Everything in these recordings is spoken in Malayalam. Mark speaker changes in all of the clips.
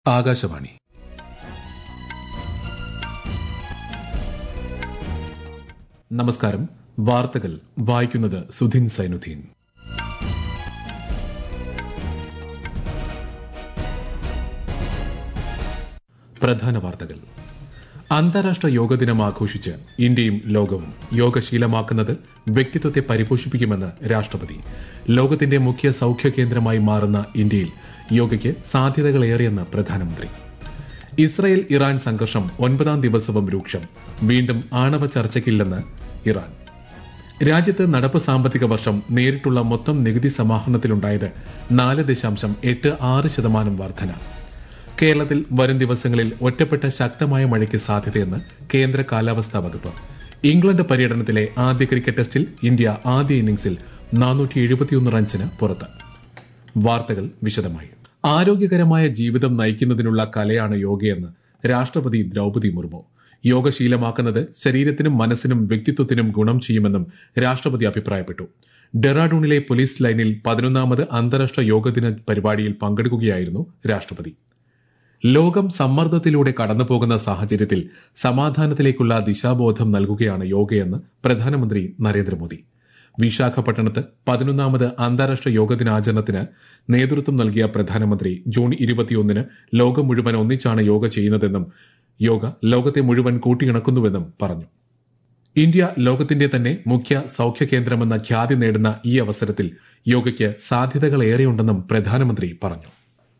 Speaker 1: ആകാശവാണി നമസ്കാരം വാർത്തകൾ വായിക്കുന്നത് സുധിൻ സൈനുദ്ദീൻ പ്രധാന വാർത്തകൾ അന്താരാഷ്ട്ര യോഗ ദിനം ആഘോഷിച്ച് ഇന്ത്യയും ലോകവും യോഗശീലമാക്കുന്നത് വ്യക്തിത്വത്തെ പരിപോഷിപ്പിക്കുമെന്ന് രാഷ്ട്രപതി ലോകത്തിന്റെ മുഖ്യ സൌഖ്യ കേന്ദ്രമായി മാറുന്ന ഇന്ത്യയിൽ യോഗയ്ക്ക് സാധ്യതകളേറെയെന്ന് പ്രധാനമന്ത്രി ഇസ്രയേൽ ഇറാൻ സംഘർഷം ഒൻപതാം ദിവസവും രൂക്ഷം വീണ്ടും ആണവ ചർച്ചയ്ക്കില്ലെന്ന് ഇറാൻ രാജ്യത്ത് നടപ്പ് സാമ്പത്തിക വർഷം നേരിട്ടുള്ള മൊത്തം നികുതി സമാഹരണത്തിലുണ്ടായത് നാല് ദശാംശം എട്ട് ആറ് ശതമാനം വർധന കേരളത്തിൽ വരും ദിവസങ്ങളിൽ ഒറ്റപ്പെട്ട ശക്തമായ മഴയ്ക്ക് സാധ്യതയെന്ന് കേന്ദ്ര കാലാവസ്ഥാ വകുപ്പ് ഇംഗ്ലണ്ട് പര്യടനത്തിലെ ആദ്യ ക്രിക്കറ്റ് ടെസ്റ്റിൽ ഇന്ത്യ ആദ്യ ഇന്നിംഗ്സിൽ നാനൂറ്റി എഴുപത്തിയൊന്ന് റൺസിന് പുറത്ത് വാർത്തകൾ വിശദമായി ആരോഗ്യകരമായ ജീവിതം നയിക്കുന്നതിനുള്ള കലയാണ് യോഗയെന്ന് രാഷ്ട്രപതി ദ്രൌപതി മുർമു യോഗശീലമാക്കുന്നത് ശരീരത്തിനും മനസ്സിനും വ്യക്തിത്വത്തിനും ഗുണം ചെയ്യുമെന്നും രാഷ്ട്രപതി അഭിപ്രായപ്പെട്ടു ഡെറാഡൂണിലെ പോലീസ് ലൈനിൽ പതിനൊന്നാമത് അന്താരാഷ്ട്ര യോഗദിന പരിപാടിയിൽ പങ്കെടുക്കുകയായിരുന്നു രാഷ്ട്രപതി ലോകം സമ്മർദ്ദത്തിലൂടെ കടന്നുപോകുന്ന സാഹചര്യത്തിൽ സമാധാനത്തിലേക്കുള്ള ദിശാബോധം നൽകുകയാണ് യോഗയെന്ന് പ്രധാനമന്ത്രി നരേന്ദ്രമോദി വിശാഖപട്ടണത്ത് പതിനൊന്നാമത് അന്താരാഷ്ട്ര യോഗ ദിനാചരണത്തിന് നേതൃത്വം നൽകിയ പ്രധാനമന്ത്രി ജൂൺ ഇരുപത്തിയൊന്നിന് ലോകം മുഴുവൻ ഒന്നിച്ചാണ് യോഗ ചെയ്യുന്നതെന്നും യോഗ ലോകത്തെ മുഴുവൻ കൂട്ടിയിണക്കുന്നുവെന്നും പറഞ്ഞു ഇന്ത്യ ലോകത്തിന്റെ തന്നെ മുഖ്യ സൌഖ്യ കേന്ദ്രമെന്ന ഖ്യാതി നേടുന്ന ഈ അവസരത്തിൽ യോഗയ്ക്ക് സാധ്യതകളേറെയുണ്ടെന്നും പ്രധാനമന്ത്രി പറഞ്ഞു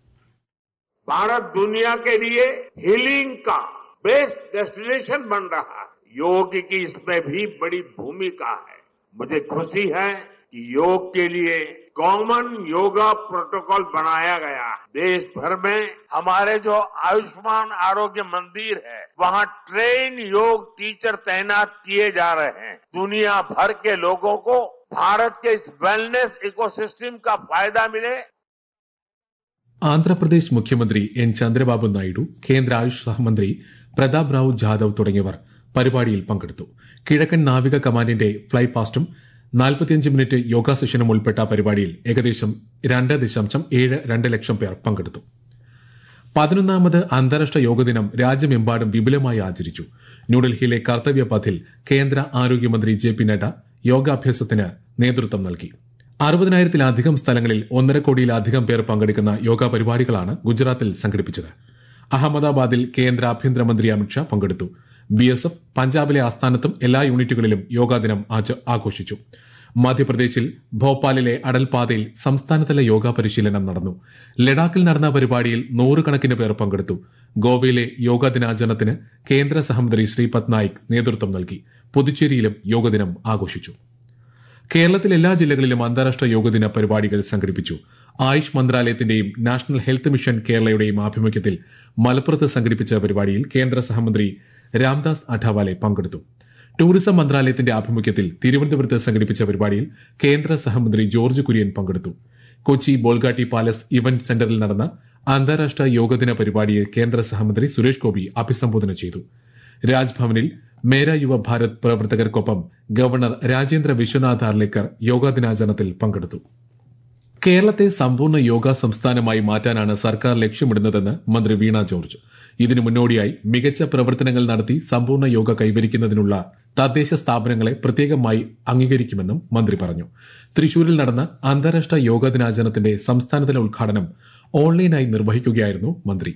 Speaker 2: भारत दुनिया के लिए हीलिंग का बेस्ट डेस्टिनेशन बन रहा है योग की इसमें भी बड़ी भूमिका है मुझे खुशी है कि योग के लिए कॉमन योगा प्रोटोकॉल बनाया गया है देश भर में हमारे जो आयुष्मान आरोग्य मंदिर है वहां ट्रेन योग टीचर तैनात किए जा रहे हैं दुनिया भर के लोगों को भारत के इस वेलनेस इकोसिस्टम का फायदा मिले
Speaker 1: ആന്ധ്രാപ്രദേശ് മുഖ്യമന്ത്രി എൻ ചന്ദ്രബാബു നായിഡു കേന്ദ്ര ആയുഷ് സഹമന്ത്രി പ്രതാപ് റാവു ജാദവ് തുടങ്ങിയവർ പരിപാടിയിൽ പങ്കെടുത്തു കിഴക്കൻ നാവിക കമാൻഡിന്റെ ഫ്ലൈ പാസ്റ്റും നാൽപ്പത്തിയഞ്ച് മിനിറ്റ് യോഗ സെഷനും ഉൾപ്പെട്ട പരിപാടിയിൽ ഏകദേശം രണ്ട് ദശാംശം ഏഴ് രണ്ട് ലക്ഷം പേർ പങ്കെടുത്തു പതിനൊന്നാമത് അന്താരാഷ്ട്ര യോഗദിനം രാജ്യമെമ്പാടും വിപുലമായി ആചരിച്ചു ന്യൂഡൽഹിയിലെ കർത്തവ്യ പഥിൽ കേന്ദ്ര ആരോഗ്യമന്ത്രി ജെ പി നഡ്ഡ യോഗാഭ്യാസത്തിന് നേതൃത്വം നൽകി അറുപതിനായിരത്തിലധികം സ്ഥലങ്ങളിൽ ഒന്നര കോടിയിലധികം പേർ പങ്കെടുക്കുന്ന യോഗ പരിപാടികളാണ് ഗുജറാത്തിൽ സംഘടിപ്പിച്ചത് അഹമ്മദാബാദിൽ കേന്ദ്ര ആഭ്യന്തരമന്ത്രി അമിത്ഷാ പങ്കെടുത്തു ബി എസ് എഫ് പഞ്ചാബിലെ ആസ്ഥാനത്തും എല്ലാ യൂണിറ്റുകളിലും യോഗാദിനം ആഘോഷിച്ചു മധ്യപ്രദേശിൽ ഭോപ്പാലിലെ അടൽപാതയിൽ സംസ്ഥാനതല യോഗ പരിശീലനം നടന്നു ലഡാക്കിൽ നടന്ന പരിപാടിയിൽ നൂറുകണക്കിന് പേർ പങ്കെടുത്തു ഗോവയിലെ യോഗാ ദിനാചരണത്തിന് കേന്ദ്ര സഹമന്ത്രി ശ്രീപദ് നായിക് നേതൃത്വം നൽകി പുതുച്ചേരിയിലും യോഗദിനം ആഘോഷിച്ചു കേരളത്തിൽ എല്ലാ ജില്ലകളിലും അന്താരാഷ്ട്ര യോഗദിന പരിപാടികൾ സംഘടിപ്പിച്ചു ആയുഷ് മന്ത്രാലയത്തിന്റെയും നാഷണൽ ഹെൽത്ത് മിഷൻ കേരളയുടെയും ആഭിമുഖ്യത്തിൽ മലപ്പുറത്ത് സംഘടിപ്പിച്ച പരിപാടിയിൽ കേന്ദ്ര സഹമന്ത്രി രാംദാസ് അഠാവാലെ പങ്കെടുത്തു ടൂറിസം മന്ത്രാലയത്തിന്റെ ആഭിമുഖ്യത്തിൽ തിരുവനന്തപുരത്ത് സംഘടിപ്പിച്ച പരിപാടിയിൽ കേന്ദ്ര സഹമന്ത്രി ജോർജ് കുര്യൻ പങ്കെടുത്തു കൊച്ചി ബോൾഗാട്ടി പാലസ് ഇവന്റ് സെന്ററിൽ നടന്ന അന്താരാഷ്ട്ര യോഗദിന പരിപാടിയെ കേന്ദ്ര സഹമന്ത്രി സുരേഷ് ഗോപി അഭിസംബോധന ചെയ്തു രാജ്ഭവനിൽ മേര യുവ ഭാരത് പ്രവർത്തകർക്കൊപ്പം ഗവർണർ രാജേന്ദ്ര വിശ്വനാഥ് ആർലേക്കർ യോഗാ ദിനാചരണത്തിൽ പങ്കെടുത്തു കേരളത്തെ സമ്പൂർണ്ണ യോഗ സംസ്ഥാനമായി മാറ്റാനാണ് സർക്കാർ ലക്ഷ്യമിടുന്നതെന്ന് മന്ത്രി വീണ ജോർജ് ഇതിനു മുന്നോടിയായി മികച്ച പ്രവർത്തനങ്ങൾ നടത്തി സമ്പൂർണ്ണ യോഗ കൈവരിക്കുന്നതിനുള്ള തദ്ദേശ സ്ഥാപനങ്ങളെ പ്രത്യേകമായി അംഗീകരിക്കുമെന്നും മന്ത്രി പറഞ്ഞു തൃശൂരിൽ നടന്ന അന്താരാഷ്ട്ര യോഗ ദിനാചരണത്തിന്റെ സംസ്ഥാനതല ഉദ്ഘാടനം ഓൺലൈനായി നിർവഹിക്കുകയായിരുന്നു മന്ത്രി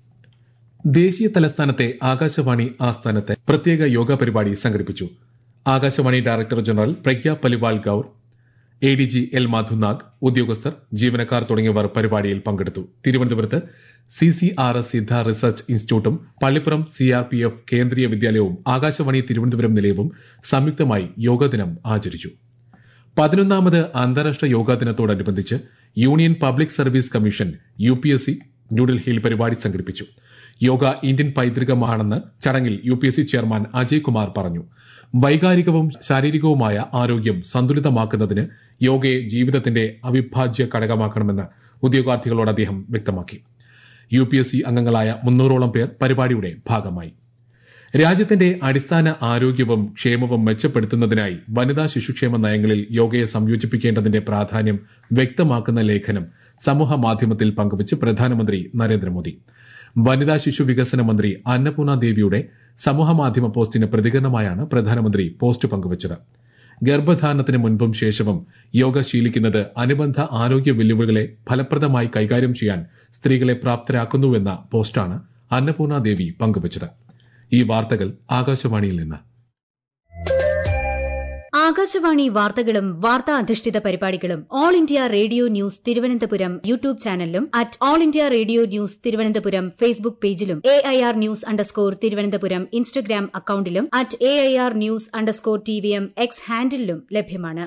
Speaker 1: ദേശീയ തലസ്ഥാനത്തെ ആകാശവാണി ആസ്ഥാനത്ത് പ്രത്യേക യോഗ പരിപാടി സംഘടിപ്പിച്ചു Akashvani director general Pragya Paliwal Gaur A D G L Madhunag ഉദ്യോഗസ്ഥർ ജീവനക്കാർ തുടങ്ങിയവർ പരിപാടിയിൽ പങ്കെടുത്തു തിരുവനന്തപുരത്ത് C C R S Siddha research ഇൻസ്റ്റിറ്റ്യൂട്ടും Pallippuram C R P F Kendriya വിദ്യാലയവും ആകാശവാണി തിരുവനന്തപുരം നിലയവും സംയുക്തമായി യോഗാദിനം ആചരിച്ചു പതിനൊന്നാമത് അന്താരാഷ്ട്ര യോഗാ ദിനത്തോടനുബന്ധിച്ച് union public service commission U P S C ന്യൂഡൽഹിയിൽ പരിപാടി സംഘടിപ്പിച്ചു യോഗ ഇന്ത്യൻ പൈതൃകമാണെന്ന് ചടങ്ങിൽ U P S C chairman Ajay Kumar പറഞ്ഞു വൈകാരികവും ശാരീരികവുമായ ആരോഗ്യം സന്തുലിതമാക്കുന്നതിന് യോഗയെ ജീവിതത്തിന്റെ അവിഭാജ്യ ഘടകമാക്കണമെന്ന് ഉദ്യോഗാർത്ഥികളോട് അദ്ദേഹം വ്യക്തമാക്കി യു പി എസ് സി അംഗങ്ങളായ മുന്നൂറോളം പേർ പരിപാടിയുടെ ഭാഗമായി രാജ്യത്തിന്റെ അടിസ്ഥാന ആരോഗ്യവും ക്ഷേമവും മെച്ചപ്പെടുത്തുന്നതിനായി വനിതാ ശിശുക്ഷേമ നയങ്ങളിൽ യോഗയെ സംയോജിപ്പിക്കേണ്ടതിന്റെ പ്രാധാന്യം വ്യക്തമാക്കുന്ന ലേഖനം സമൂഹ മാധ്യമത്തിൽ പങ്കുവച്ച് പ്രധാനമന്ത്രി നരേന്ദ്രമോദി വനിതാ ശിശു വികസന മന്ത്രി അന്നപൂർണ ദേവിയുടെ സമൂഹമാധ്യമ പോസ്റ്റിന് പ്രതികരണമായാണ് പ്രധാനമന്ത്രി പോസ്റ്റ് പങ്കുവച്ചത് ഗർഭധാരണത്തിന് മുൻപും ശേഷവും യോഗ ശീലിക്കുന്നത് അനുബന്ധ ആരോഗ്യ വെല്ലുവിളികളെ ഫലപ്രദമായി കൈകാര്യം ചെയ്യാൻ സ്ത്രീകളെ പ്രാപ്തരാക്കുന്നുവെന്ന പോസ്റ്റാണ് അന്നപൂർണ ദേവി പങ്കുവച്ചത് ഈ വാർത്തകൾ ആകാശവാണിയിൽ നിന്ന്
Speaker 3: ആകാശവാണി വാർത്തകളും വാർത്താ അധിഷ്ഠിത പരിപാടികളും all India radio news Thiruvananthapuram YouTube ചാനലിലും at all India radio news Thiruvananthapuram Facebook പേജിലും A I R news underscore Thiruvananthapuram Instagram അക്കൌണ്ടിലും at A I R news underscore T V M X ഹാൻഡിലും ലഭ്യമാണ്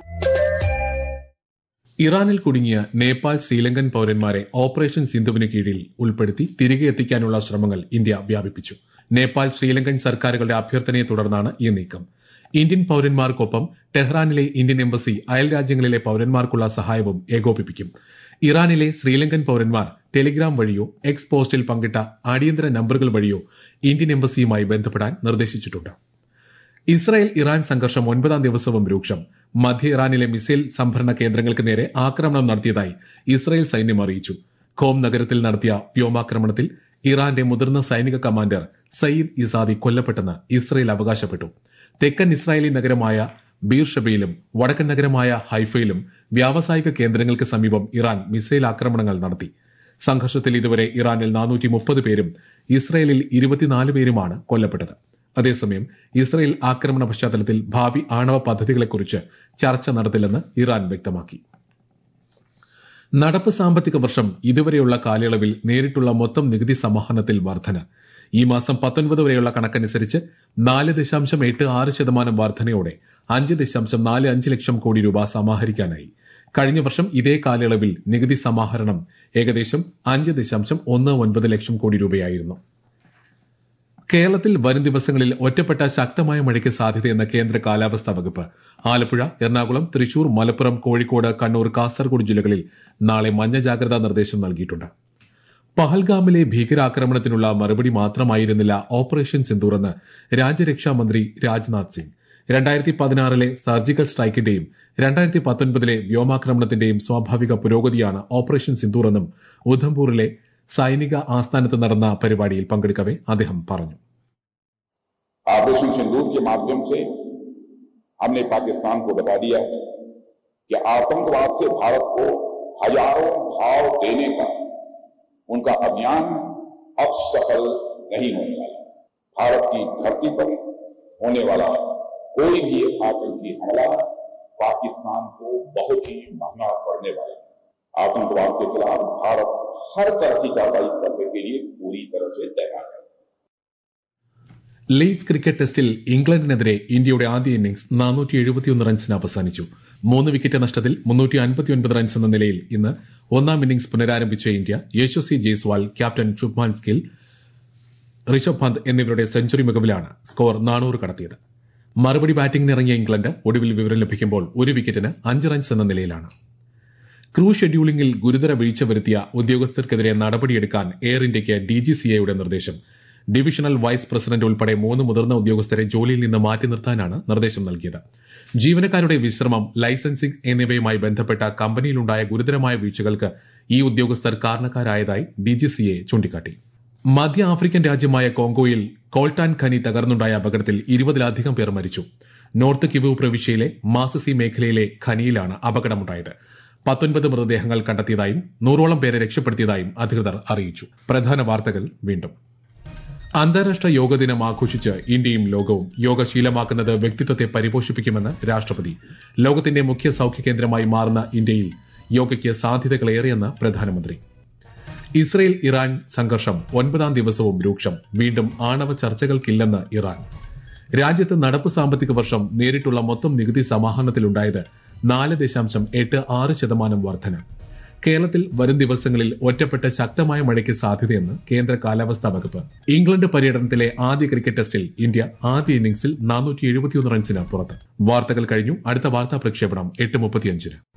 Speaker 1: ഇറാനിൽ കുടുങ്ങിയ നേപ്പാൾ ശ്രീലങ്കൻ പൌരന്മാരെ ഓപ്പറേഷൻ സിന്ധുവിന് കീഴിൽ ഉൾപ്പെടുത്തി തിരികെ എത്തിക്കാനുള്ള ശ്രമങ്ങൾ ഇന്ത്യ വ്യാപിപ്പിച്ചു നേപ്പാൾ ശ്രീലങ്കൻ സർക്കാരുകളുടെ അഭ്യർത്ഥനയെ തുടർന്നാണ് ഈ നീക്കം ഇന്ത്യൻ പൌരന്മാർക്കൊപ്പം ടെഹ്റാനിലെ ഇന്ത്യൻ എംബസി അയൽ രാജ്യങ്ങളിലെ പൌരന്മാർക്കുള്ള സഹായവും ഏകോപിപ്പിക്കും ഇറാനിലെ ശ്രീലങ്കൻ പൌരന്മാർ ടെലിഗ്രാം വഴിയോ എക്സ് പോസ്റ്റിൽ പങ്കിട്ട അടിയന്തര നമ്പറുകൾ വഴിയോ ഇന്ത്യൻ എംബസിയുമായി ബന്ധപ്പെടാൻ നിർദ്ദേശിച്ചിട്ടുണ്ട് ഇസ്രായേൽ ഇറാൻ സംഘർഷം ഒൻപതാം ദിവസവും രൂക്ഷം മധ്യ ഇറാനിലെ മിസൈൽ സംഭരണ കേന്ദ്രങ്ങൾക്ക് നേരെ ആക്രമണം നടത്തിയതായി ഇസ്രായേൽ സൈന്യം അറിയിച്ചു ഖോം നഗരത്തിൽ നടത്തിയ വ്യോമാക്രമണത്തിൽ ഇറാന്റെ മുതിർന്ന സൈനിക കമാൻഡർ സയ്യിദ് ഇസാദി കൊല്ലപ്പെട്ടെന്ന് ഇസ്രായേൽ അവകാശപ്പെട്ടു തെക്കൻ ഇസ്രായേലി നഗരമായ ബീർഷബയിലും വടക്കൻ നഗരമായ ഹൈഫയിലും വ്യാവസായിക കേന്ദ്രങ്ങൾക്ക് സമീപം ഇറാൻ മിസൈൽ ആക്രമണങ്ങൾ നടത്തി സംഘർഷത്തിൽ ഇതുവരെ ഇറാനിൽ നാനൂറ്റി മുപ്പത് പേരും ഇസ്രായേലിൽ ഇരുപത്തിനാല് പേരുമാണ് കൊല്ലപ്പെട്ടത് അതേസമയം ഇസ്രായേൽ ആക്രമണ പശ്ചാത്തലത്തിൽ ഭാവി ആണവ പദ്ധതികളെക്കുറിച്ച് ചർച്ച നടത്തില്ലെന്ന് ഇറാൻ വ്യക്തമാക്കി നടപ്പ് സാമ്പത്തിക വർഷം ഇതുവരെയുള്ള കാലയളവിൽ നേരിട്ടുള്ള മൊത്തം നികുതി സമാഹരണത്തിൽ വർധന ഈ മാസം പത്തൊൻപത് വരെയുള്ള കണക്കനുസരിച്ച് നാല് ദശാംശം എട്ട് ആറ് ശതമാനം വർധനയോടെ അഞ്ച് ദശാംശം നാല് അഞ്ച് ലക്ഷം കോടി രൂപ സമാഹരിക്കാനായി കഴിഞ്ഞ വർഷം ഇതേ കാലയളവിൽ നികുതി സമാഹരണം ഏകദേശം അഞ്ച് ദശാംശം ഒന്ന് ഒൻപത് ലക്ഷം കോടി രൂപയായിരുന്നു കേരളത്തിൽ വരും ദിവസങ്ങളിൽ ഒറ്റപ്പെട്ട ശക്തമായ മഴയ്ക്ക് സാധ്യതയെന്ന കേന്ദ്ര കാലാവസ്ഥാ വകുപ്പ് ആലപ്പുഴ എറണാകുളം തൃശൂർ മലപ്പുറം കോഴിക്കോട് കണ്ണൂർ കാസർഗോഡ് ജില്ലകളിൽ നാളെ മഞ്ഞ ജാഗ്രതാ നിർദ്ദേശം നൽകിയിട്ടുണ്ട് പഹൽഗാമിലെ ഭീകരാക്രമണത്തിനുള്ള മറുപടി മാത്രമായിരുന്നില്ല ഓപ്പറേഷൻ സിന്ദൂറെന്ന് രാജ്യരക്ഷാ മന്ത്രി രാജ്നാഥ് സിംഗ് രണ്ടായിരത്തി പതിനാറിലെ സർജിക്കൽ സ്ട്രൈക്കിന്റെയും രണ്ടായിരത്തി പത്തൊൻപതിലെ വ്യോമാക്രമണത്തിന്റെയും സ്വാഭാവിക പുരോഗതിയാണ് ഓപ്പറേഷൻ സിന്ദൂറെന്നും ഉധംപൂറിലെ സൈനിക ആസ്ഥാനത്ത് നടന്ന പരിപാടിയിൽ പങ്കെടുക്കവെ അദ്ദേഹം പറഞ്ഞു
Speaker 4: ऑपरेशन सिंदूर के माध्यम से हमने पाकिस्तान को बता दिया कि आतंकवाद से भारत को हजारों भाव देने का उनका अभियान अब सफल नहीं होने वाला भारत की धरती पर होने वाला कोई भी आतंकी हमला पाकिस्तान को बहुत ही महंगा पड़ने वाला है आतंकवाद के खिलाफ भारत हर तरह की कार्रवाई करने के लिए पूरी तरह से तैयार है
Speaker 1: ലീഡ്സ് ക്രിക്കറ്റ് ടെസ്റ്റിൽ ഇംഗ്ലണ്ടിനെതിരെ ഇന്ത്യയുടെ ആദ്യ ഇന്നിംഗ്സ് നാനൂറ്റി എഴുപത്തിയൊന്ന് റൺസിന് അവസാനിച്ചു മൂന്ന് വിക്കറ്റ് നഷ്ടത്തിൽ മുന്നൂറ്റി അൻപത്തിയൊൻപത് റൺസ് എന്ന നിലയിൽ ഇന്ന് ഒന്നാം ഇന്നിംഗ്സ് പുനരാരംഭിച്ച ഇന്ത്യ യശസ്വി ജയ്സ്വാൾ ക്യാപ്റ്റൻ ശുഭ്മാൻ സ്കിൽ ഋഷഭ് പന്ത് എന്നിവരുടെ സെഞ്ചുറി മികവിലാണ് സ്കോർ നാനൂറ് കടത്തിയത് മറുപടി ബാറ്റിംഗിനിറങ്ങിയ ഇംഗ്ലണ്ട് ഒടുവിൽ വിവരം ലഭിക്കുമ്പോൾ ഒരു വിക്കറ്റിന് അഞ്ച് റൺസ് എന്ന നിലയിലാണ് ക്രൂ ഷെഡ്യൂളിംഗിൽ ഗുരുതര വീഴ്ച വരുത്തിയ ഉദ്യോഗസ്ഥർക്കെതിരെ നടപടിയെടുക്കാൻ എയർ ഇന്ത്യയ്ക്ക് ഡിജിസിഎയുടെ നിർദ്ദേശം ഡിവിഷണൽ വൈസ് പ്രസിഡന്റ് ഉൾപ്പെടെ മൂന്ന് മുതിർന്ന ഉദ്യോഗസ്ഥരെ ജോലിയിൽ നിന്ന് മാറ്റി നിർത്താനാണ് നിർദ്ദേശം നൽകിയത് ജീവനക്കാരുടെ വിശ്രമം ലൈസൻസിംഗ് എന്നിവയുമായി ബന്ധപ്പെട്ട കമ്പനിയിലുണ്ടായ ഗുരുതരമായ വീഴ്ചകൾക്ക് ഈ ഉദ്യോഗസ്ഥർ കാരണക്കാരായതായി ഡിജിസിഎ ചൂണ്ടിക്കാട്ടി മധ്യ ആഫ്രിക്കൻ രാജ്യമായ കോങ്കോയിൽ കോൾട്ടാൻ ഖനി തകർന്നുണ്ടായ അപകടത്തിൽ ഇരുപതിലധികം പേർ മരിച്ചു നോർത്ത് കിവു പ്രവിശ്യയിലെ മാസസി മേഖലയിലെ ഖനിയിലാണ് അപകടമുണ്ടായത് പത്തൊൻപത് മൃതദേഹങ്ങൾ കണ്ടെത്തിയതായും നൂറോളം പേരെ രക്ഷപ്പെടുത്തിയതായും അധികൃതർ അറിയിച്ചു പ്രധാന വാർത്തകൾ വീണ്ടും അന്താരാഷ്ട്ര യോഗ ദിനം ആഘോഷിച്ച് ഇന്ത്യയും ലോകവും യോഗ ശീലമാക്കുന്നത് വ്യക്തിത്വത്തെ പരിപോഷിപ്പിക്കുമെന്ന് രാഷ്ട്രപതി ലോകത്തിന്റെ മുഖ്യ സൌഖ്യ കേന്ദ്രമായി മാറുന്ന ഇന്ത്യയിൽ യോഗയ്ക്ക് സാധ്യതകളേറെയെന്ന് പ്രധാനമന്ത്രി ഇസ്രയേൽ ഇറാൻ സംഘർഷം ഒൻപതാം ദിവസവും രൂക്ഷം വീണ്ടും ആണവ ചർച്ചകൾക്കില്ലെന്ന് ഇറാൻ രാജ്യത്ത് നടപ്പ് സാമ്പത്തിക വർഷം നേരിട്ടുള്ള മൊത്തം നികുതി സമാഹരണത്തിലുണ്ടായത് നാല് ദശാംശം എട്ട് ആറ് ശതമാനം വർധന കേരളത്തിൽ വരും ദിവസങ്ങളിൽ ഒറ്റപ്പെട്ട ശക്തമായ മഴയ്ക്ക് സാധ്യതയെന്ന് കേന്ദ്ര കാലാവസ്ഥാ വകുപ്പ് ഇംഗ്ലണ്ട് പര്യടനത്തിലെ ആദ്യ ക്രിക്കറ്റ് ടെസ്റ്റിൽ ഇന്ത്യ ആദ്യ ഇന്നിംഗ്സിൽ നാനൂറ്റി എഴുപത്തിയൊന്ന് റൺസിന് പുറത്ത് വാർത്തകൾ കഴിഞ്ഞു അടുത്ത വാർത്താ പ്രക്ഷേപണം എട്ട് മുപ്പത്തിയഞ്ചിന്